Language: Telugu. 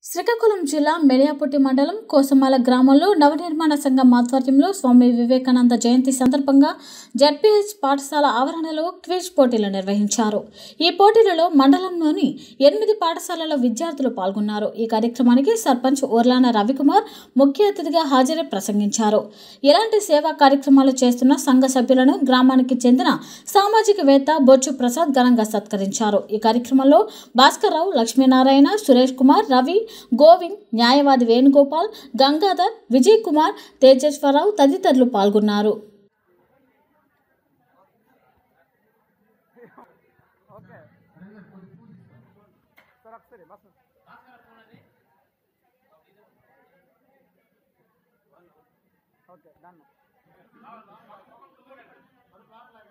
శ్రీకాకుళం జిల్లా మెలియాపుట్టి మండలం కోసమాల గ్రామంలో నవనిర్మాణ సంఘం ఆధ్వర్యంలో స్వామి వివేకానంద జయంతి సందర్భంగా జడ్పీహెచ్ పాఠశాల ఆవరణలో క్విజ్ పోటీలు నిర్వహించారు ఈ పోటీలలో మండలంలోని ఎనిమిది పాఠశాలల విద్యార్థులు పాల్గొన్నారు ఈ కార్యక్రమానికి సర్పంచ్ ఓర్లాన రవికుమార్ ముఖ్య అతిథిగా హాజరై ప్రసంగించారు ఇలాంటి సేవా కార్యక్రమాలు చేస్తున్న సంఘ సభ్యులను గ్రామానికి చెందిన సామాజికవేత్త బొచ్చు ప్రసాద్ ఘనంగా సత్కరించారు ఈ కార్యక్రమంలో భాస్కర్రావు లక్ష్మీనారాయణ సురేష్ కుమార్ రవి గోవింద్ న్యాయవాది వేణుగోపాల్ గంగాధర్ విజయ్ కుమార్ తేజేశ్వరరావు తదితరులు పాల్గొన్నారు ఓకే డన్